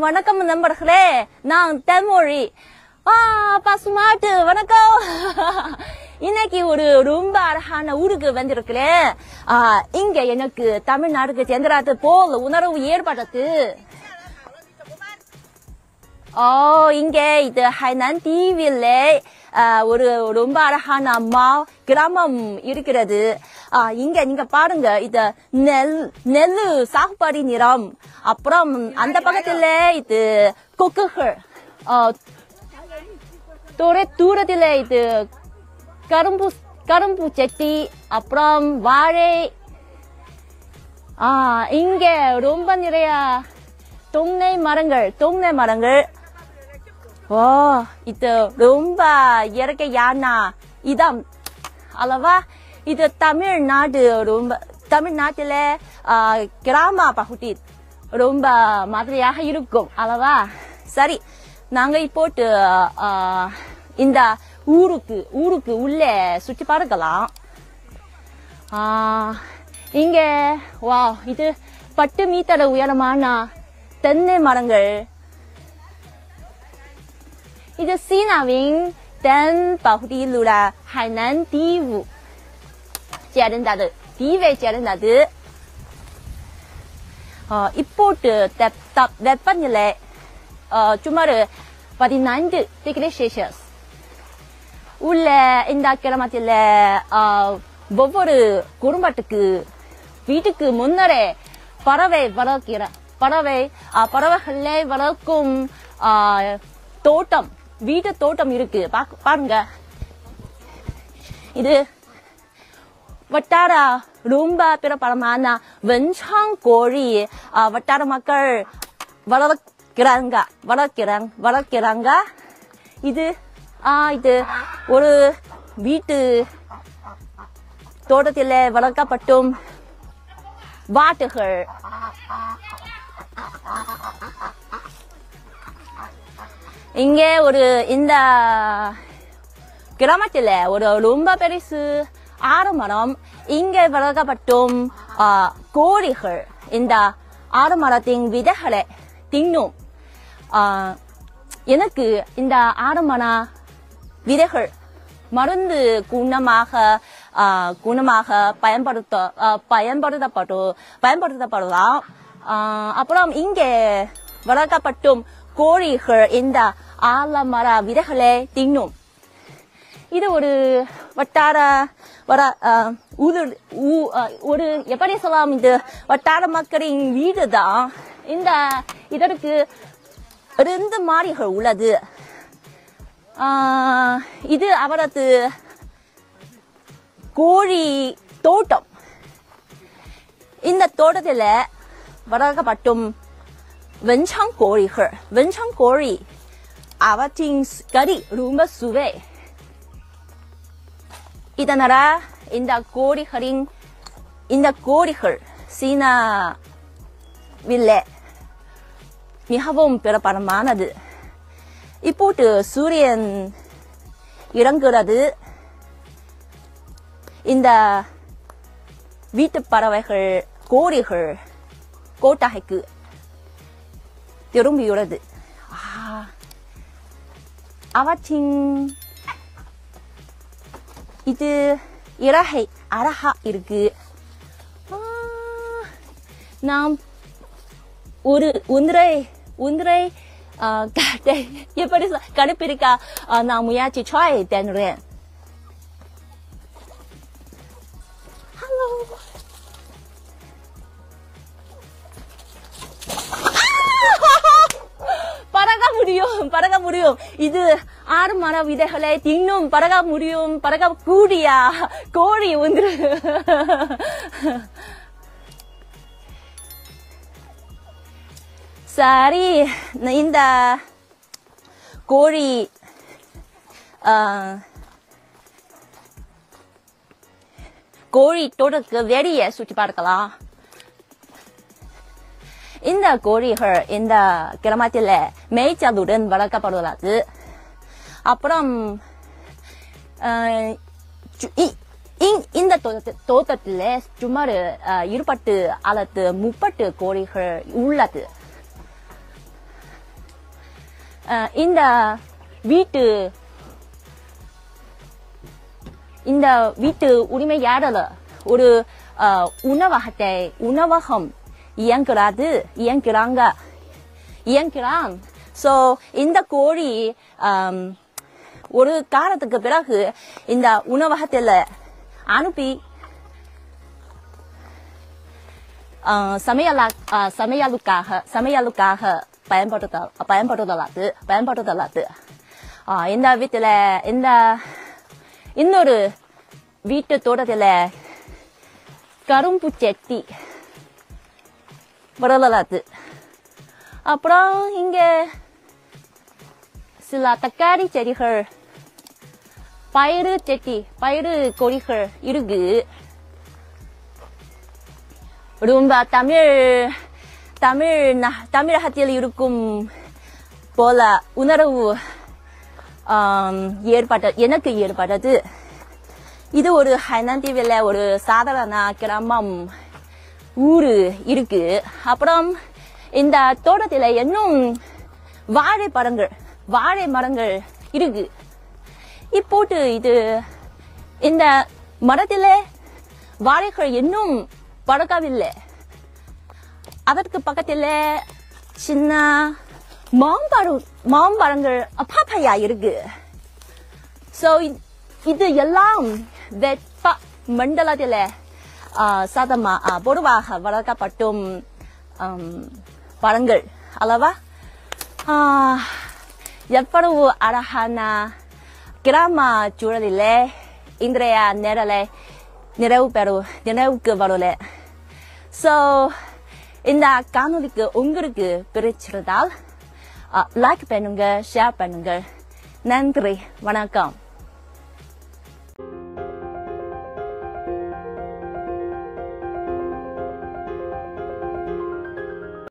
வணக்கம் நண்பர்களே நான் தென்மொழி ஆ பசுமாட்டு வணக்கம் இன்னைக்கு ஒரு ரொம்ப அழகான ஊருக்கு வந்திருக்கிறேன் ஆ, இங்க எனக்கு தமிழ்நாடுக்கு சென்றாது போல் உணர்வு ஏற்பட்டது ஓ இங்க இது ஹைனான் தீவில் ஒரு ரொம்ப அழகான மா கிராமம் இருக்கிறது ஆ, இங்க நீங்க பாருங்க இது நெல் நெல் சாகுபடி நிறம் அப்புறம் அந்த பக்கத்துல இது கொக்குகள் ஆ, தூர தூரத்துல இது கரும்பு கரும்பு செட்டி அப்புறம் வாழை ஆ இங்க ரொம்ப நிறைய தொன்னை மரங்கள் தொன்னை மரங்கள் ஓ இது ரொம்ப இயற்கையான இடம் அல்லவா இது தமிழ்நாடு ரொம்ப தமிழ்நாட்டில ஆ, கிராம பகுதி ரொம்ப மாதிரியாக இருக்கும் அல்லவா சரி நாங்க இப்போட்டு ஆ, இந்த ஊருக்கு ஊருக்கு உள்ளே சுற்றி பார்க்கலாம் ஆ, இங்க வா இது பத்து மீட்டர் உயரமான தென்னை மரங்கள் இது சீனாவின் தென் பகுதியில் உள்ள ஹைனான் தீவு சேர்ந்தது தீவை சேர்ந்தது ஆ, இப்போட்டு தெப்- தப்- வெப்பநிலை ஆ, சுமார் பதினைந்து டிகிரி செல்சியஸ் உள்ள இந்த கிராமத்தில் ஆ, ஒவ்வொரு குடும்பத்துக்கு வீட்டுக்கு முன்னரே பறவை வளர்க்கிற பறவை ஆ, பறவைகளை வளர்க்கும் ஆ, தோட்டம் வீட்டு தோட்டம் இருக்கு பாக்க- பாருங்க இது வட்டார ரொம்ப பிரபலமான வெஞ்சாங் கோழி ஆ, வட்டார மக்கள் வளர்க்கிறாங்க வளர்க்கிறாங்க வளர்க்கிறாங்க இது ஆ இது ஒரு வீட்டு தோட்டத்தில் வளர்க்கப்பட்டும் வாட்டுகள் இங்கே ஒரு இந்த கிராமத்துல ஒரு ரொம்ப பெருசு ஆறுமரம் இங்கே வளர்க்கப்பட்டும் ஆ, கோழிகள் இந்த ஆறுமரத்தின் விதைகளை தின்னும் ஆ, எனக்கு இந்த ஆறுமர விதைகள் மருந்து குணமாக ஆ, குணமாக பயன்படுத்த ஆ, பயன்படுத்தப்படு பயன்படுத்தப்படலாம் ஆ, அப்புறம் இங்கே வளர்க்கப்பட்டும் கோழிகள் இந்த ஆலமர விதைகளை தின்னும் இது ஒரு வட்டார வர அஹ், ஊரு ஊ- அஹ், ஒரு எப்படி சொல்லலாம் இது வட்டார மக்களின் வீடு தான் இந்த இதற்கு ரெண்டு மாடிகள் உள்ளது ஆஹ், இது அவரது கோழி தோட்டம் இந்த தோட்டத்தில் வளர்க்கப்பட்டும் வெஞ்சாங் கோழிகள் வெஞ்சாங் கோழி அவற்றின் கறி ரொம்ப சுவை இதனால இந்த கோழிகளின் இந்த கோழிகள் சீனாவில் மிகவும் பிரபலமானது இப்போது சூரியன் இறங்குறது இந்த வீட்டு பறவைகள் கோழிகள் கோட்டாகைக்கு திரும்பியுள்ளது ஆ, அவற்றின் இது இறகை அழகா இருக்கு ஆ, நாம் ஒரு ஒன்றை ஒன்றை ஆ, காட்டை எப்படி சொ- கண்டுபிடிக்க ஆ, நான் முயற்சி ட்ரை பண்ணுறேன் ஹலோ பறக்க முடியும் பறக்க முடியும் இது ஆறு மர விதைகளை தின்னும் பறக்க முடியும் பறக்க கூடியா கோழி ஒன்று சரி நான் இந்த கோழி ஆ, கோழி தோட்டத்துக்கு வெளியே சுற்றி பார்க்கலாம் இந்த கோழிகள் இந்த கிராமத்தில் மேய்ச்சலுடன் வளர்க்கப்படுகிறது அப்புறம் அஹ், சு- இ- இ- இந்த தோட்டத்து- தோட்டத்தில் சுமார் அஹ், இருபத்து அல்லது முப்பத்து கோழிகள் உள்ளது அஹ், இந்த வீட்டு இந்த வீட்டு உரிமையாளர் ஒரு அஹ், உணவகத்தை உணவகம் இயங்குறாது இயங்குறாங்க இயங்குறான் சோ இந்த கோழி ஆம், ஒரு காலத்துக்கு பிறகு இந்த உணவகத்துல அனுப்பி ஆஹ், சமையலா ஆஹ், சமையலுக்காக சமையலுக்காக பயன்படுத்த பயன்படுத்தலாது பயன்படுத்தலாது ஆஹ், இந்த வீட்டுல இந்த இன்னொரு வீட்டு தோட்டத்துல கரும்பு செட்டி வரலாது அப்புறம் இங்க சில தக்காளி செடிகள் பயிறு செடி பயிறு கொடிகள் இருக்கு ரொம்ப தமிழ் தமிழ் ந- தமிழகத்தில் இருக்கும் போல உணர்வு ஆம், ஏற்பட்ட எனக்கு ஏற்பட்டது இது ஒரு ஹைனான் தீவில் ஒரு சாதாரண கிராமம் ஊரு இருக்கு அப்புறம் இந்த தோட்டத்தில் இன்னும் வாழை மரங்கள் வாழை மரங்கள் இருக்கு இப்போட்டு இது இந்த மரத்தில வாழைகள் இன்னும் பழக்கவில்லை அதற்கு பக்கத்துல சின்ன மாம்பழம் மாம்பழங்கள் பாப்பையா இருக்கு சோ இது எல்லாம் வெப்ப மண்டலத்தில சாதமா ஆ, பொதுவாக வளர்க்கப்பட்டும் ஆம், பழங்கள் அல்லவா ஆ, எவ்வளவு அழகான கிராம சூழலிலே இன்றைய நேரலை நிறைவு பெறு நிறைவுக்கு வரல ஸோ இந்த காணொலிக்கு உங்களுக்கு பிடிச்சிருந்தால் லைக் பண்ணுங்க ஷேர் பண்ணுங்க நன்றி வணக்கம்